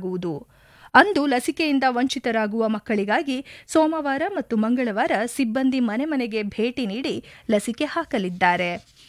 ನೀಡಲಾಗುವುದು ಅಂದು ಲಸಿಕೆಯಿಂದ ವಂಚಿತರಾಗುವ ಮಕ್ಕಳಿಗಾಗಿ ಸೋಮವಾರ ಮತ್ತು ಮಂಗಳವಾರ ಸಿಬ್ಬಂದಿ ಮನೆ ಮನೆಗೆ ಭೇಟಿ ನೀಡಿ ಲಸಿಕೆ ಹಾಕಲಿದ್ದಾರೆ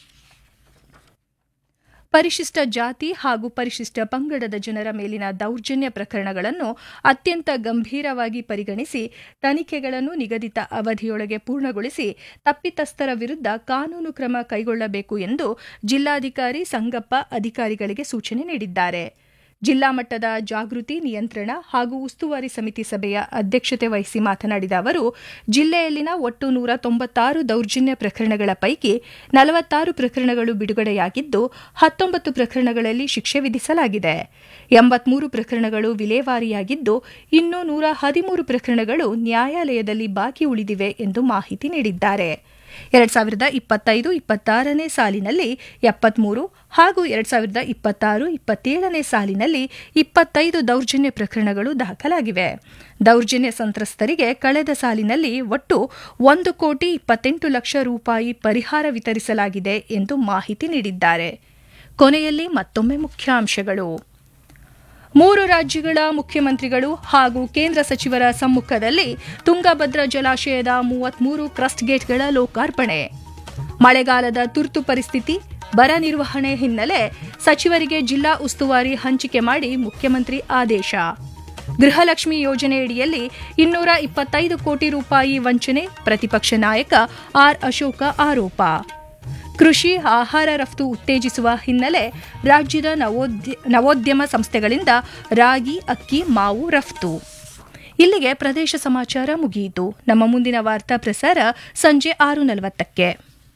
ಪರಿಶಿಷ್ಟ ಜಾತಿ ಹಾಗೂ ಪರಿಶಿಷ್ಟ ಪಂಗಡದ ಜನರ ಮೇಲಿನ ದೌರ್ಜನ್ಯ ಪ್ರಕರಣಗಳನ್ನು ಅತ್ಯಂತ ಗಂಭೀರವಾಗಿ ಪರಿಗಣಿಸಿ ತನಿಖೆಗಳನ್ನು ನಿಗದಿತ ಅವಧಿಯೊಳಗೆ ಪೂರ್ಣಗೊಳಿಸಿ ತಪ್ಪಿತಸ್ಥರ ವಿರುದ್ಧ ಕಾನೂನು ಕ್ರಮ ಕೈಗೊಳ್ಳಬೇಕು ಎಂದು ಜಿಲ್ಲಾಧಿಕಾರಿ ಸಂಗಪ್ಪ ಅಧಿಕಾರಿಗಳಿಗೆ ಸೂಚನೆ ನೀಡಿದ್ದಾರೆ ಜಿಲ್ಲಾ ಮಟ್ಟದ ಜಾಗೃತಿ ನಿಯಂತ್ರಣ ಹಾಗೂ ಉಸ್ತುವಾರಿ ಸಮಿತಿ ಸಭೆಯ ಅಧ್ಯಕ್ಷತೆ ವಹಿಸಿ ಮಾತನಾಡಿದ ಅವರು ಜಿಲ್ಲೆಯಲ್ಲಿನ ಒಟ್ಟು ನೂರ ತೊಂಬತ್ತಾರು ದೌರ್ಜನ್ಯ ಪ್ರಕರಣಗಳ ಪೈಕಿ ನಲವತ್ತಾರು ಪ್ರಕರಣಗಳು ಬಿಡುಗಡೆಯಾಗಿದ್ದು ಹತ್ತೊಂಬತ್ತು ಪ್ರಕರಣಗಳಲ್ಲಿ ಶಿಕ್ಷೆ ವಿಧಿಸಲಾಗಿದೆ ಎಂಬತ್ಮೂರು ಪ್ರಕರಣಗಳು ವಿಲೇವಾರಿಯಾಗಿದ್ದು ಇನ್ನು ನೂರ ಹದಿಮೂರು ಪ್ರಕರಣಗಳು ನ್ಯಾಯಾಲಯದಲ್ಲಿ ಬಾಕಿ ಉಳಿದಿವೆ ಎಂದು ಮಾಹಿತಿ ನೀಡಿದ್ದಾರೆ ಎರಡ್ ಸಾವಿರದ ಇಪ್ಪತ್ತೈದು ಇಪ್ಪತ್ತಾರನೇ ಸಾಲಿನಲ್ಲಿ ಎಪ್ಪತ್ಮೂರು ಹಾಗೂ ಎರಡ್ ಸಾವಿರದ ಇಪ್ಪತ್ತಾರು ಇಪ್ಪತ್ತೇಳನೇ ಸಾಲಿನಲ್ಲಿ ಇಪ್ಪತ್ತೈದು ದೌರ್ಜನ್ಯ ಪ್ರಕರಣಗಳು ದಾಖಲಾಗಿವೆ ದೌರ್ಜನ್ಯ ಸಂತ್ರಸ್ತರಿಗೆ ಕಳೆದ ಸಾಲಿನಲ್ಲಿ ಒಟ್ಟು ಒಂದು ಕೋಟಿ ಇಪ್ಪತ್ತೆಂಟು ಲಕ್ಷ ರೂಪಾಯಿ ಪರಿಹಾರ ವಿತರಿಸಲಾಗಿದೆ ಎಂದು ಮಾಹಿತಿ ನೀಡಿದ್ದಾರೆ ಕೊನೆಯಲ್ಲಿ ಮತ್ತೊಮ್ಮೆ ಮುಖ್ಯಾಂಶಗಳು ಮೂರು ರಾಜ್ಯಗಳ ಮುಖ್ಯಮಂತ್ರಿಗಳು ಹಾಗೂ ಕೇಂದ್ರ ಸಚಿವರ ಸಮ್ಮುಖದಲ್ಲಿ ತುಂಗಭದ್ರಾ ಜಲಾಶಯದ ಮೂವತ್ಮೂರು ಕ್ರಸ್ಟ್ ಗೇಟ್ಗಳ ಲೋಕಾರ್ಪಣೆ ಮಳೆಗಾಲದ ತುರ್ತು ಪರಿಸ್ಥಿತಿ ಬರ ನಿರ್ವಹಣೆ ಹಿನ್ನೆಲೆ ಸಚಿವರಿಗೆ ಜಿಲ್ಲಾ ಉಸ್ತುವಾರಿ ಹಂಚಿಕೆ ಮಾಡಿ ಮುಖ್ಯಮಂತ್ರಿ ಆದೇಶ ಗೃಹಲಕ್ಷ್ಮಿ ಯೋಜನೆಯಡಿಯಲ್ಲಿ ಇನ್ನೂರ ಇಪ್ಪತ್ತೈದು ಕೋಟಿ ರೂಪಾಯಿ ವಂಚನೆ ಪ್ರತಿಪಕ್ಷ ನಾಯಕ ಆರ್ ಅಶೋಕ ಆರೋಪ ಕೃಷಿ ಆಹಾರ ರಫ್ತು ಉತ್ತೇಜಿಸುವ ಹಿನ್ನೆಲೆ ರಾಜ್ಯದ ನವೋದ್ಯಮ ಸಂಸ್ಥೆಗಳಿಂದ ರಾಗಿ ಅಕ್ಕಿ ಮಾವು ರಫ್ತು ಇಲ್ಲಿಗೆ ಪ್ರದೇಶ ಸಮಾಚಾರ ಮುಗಿಯಿತು ನಮ್ಮ ಮುಂದಿನ ವಾರ್ತಾ ಪ್ರಸಾರ ಸಂಜೆ ಆರು ನಲವತ್ತಕ್ಕೆ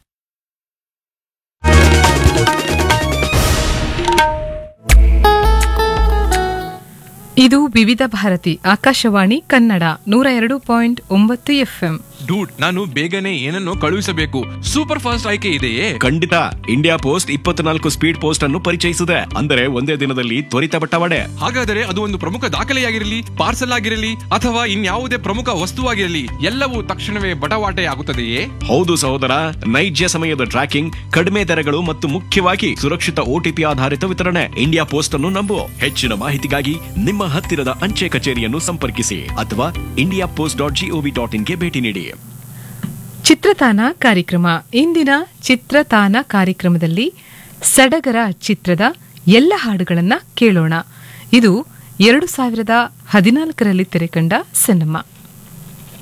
ಇದು ವಿವಿಧ ಭಾರತಿ ಆಕಾಶವಾಣಿ ಕನ್ನಡ ನೂರ ಎರಡು ಪಾಯಿಂಟ್ ಒಂಬತ್ತು ಎಫ್ಎಂ ಡೂಡ್ ನಾನು ಬೇಗನೆ ಏನನ್ನೋ ಕಳುಹಿಸಬೇಕು ಸೂಪರ್ ಫಾಸ್ಟ್ ಆಯ್ಕೆ ಇದೆಯೇ ಖಂಡಿತ ಇಂಡಿಯಾ ಪೋಸ್ಟ್ ಇಪ್ಪತ್ನಾಲ್ಕು ಸ್ಪೀಡ್ ಪೋಸ್ಟ್ ಅನ್ನು ಪರಿಚಯಿಸಿದೆ ಅಂದರೆ ಒಂದೇ ದಿನದಲ್ಲಿ ತ್ವರಿತ ಬಟ್ಟವಾಡೆ ಹಾಗಾದರೆ ಅದು ಒಂದು ಪ್ರಮುಖ ದಾಖಲೆಯಾಗಿರಲಿ ಪಾರ್ಸಲ್ ಆಗಿರಲಿ ಅಥವಾ ಇನ್ಯಾವುದೇ ಪ್ರಮುಖ ವಸ್ತುವಾಗಿರಲಿ ಎಲ್ಲವೂ ತಕ್ಷಣವೇ ಬಟವಾಟೆ ಆಗುತ್ತದೆಯೇ ಹೌದು ಸಹೋದರ ನೈಜ ಸಮಯದ ಟ್ರ್ಯಾಕಿಂಗ್ ಕಡಿಮೆ ದರಗಳು ಮತ್ತು ಮುಖ್ಯವಾಗಿ ಸುರಕ್ಷಿತ ಓಟಿಪಿ ಆಧಾರಿತ ವಿತರಣೆ ಇಂಡಿಯಾ ಪೋಸ್ಟ್ ಅನ್ನು ನಂಬು ಹೆಚ್ಚಿನ ಮಾಹಿತಿಗಾಗಿ ನಿಮ್ಮ ಹತ್ತಿರದ ಅಂಚೆ ಕಚೇರಿಯನ್ನು ಸಂಪರ್ಕಿಸಿ ಅಥವಾ India post dot GOV dot ಇನ್ಗೆ ಭೇಟಿ ನೀಡಿ ಚಿತ್ರತಾನ ಕಾರ್ಯಕ್ರಮ ಇಂದಿನ ಚಿತ್ರತಾನ ಕಾರ್ಯಕ್ರಮದಲ್ಲಿ ಸಡಗರ ಚಿತ್ರದ ಎಲ್ಲ ಹಾಡುಗಳನ್ನ ಕೇಳೋಣ ಇದು ಎರಡು ಸಾವಿರದ ಹದಿನಾಲ್ಕರಲ್ಲಿ ತೆರೆಕಂಡ ಸಿನಿಮಾ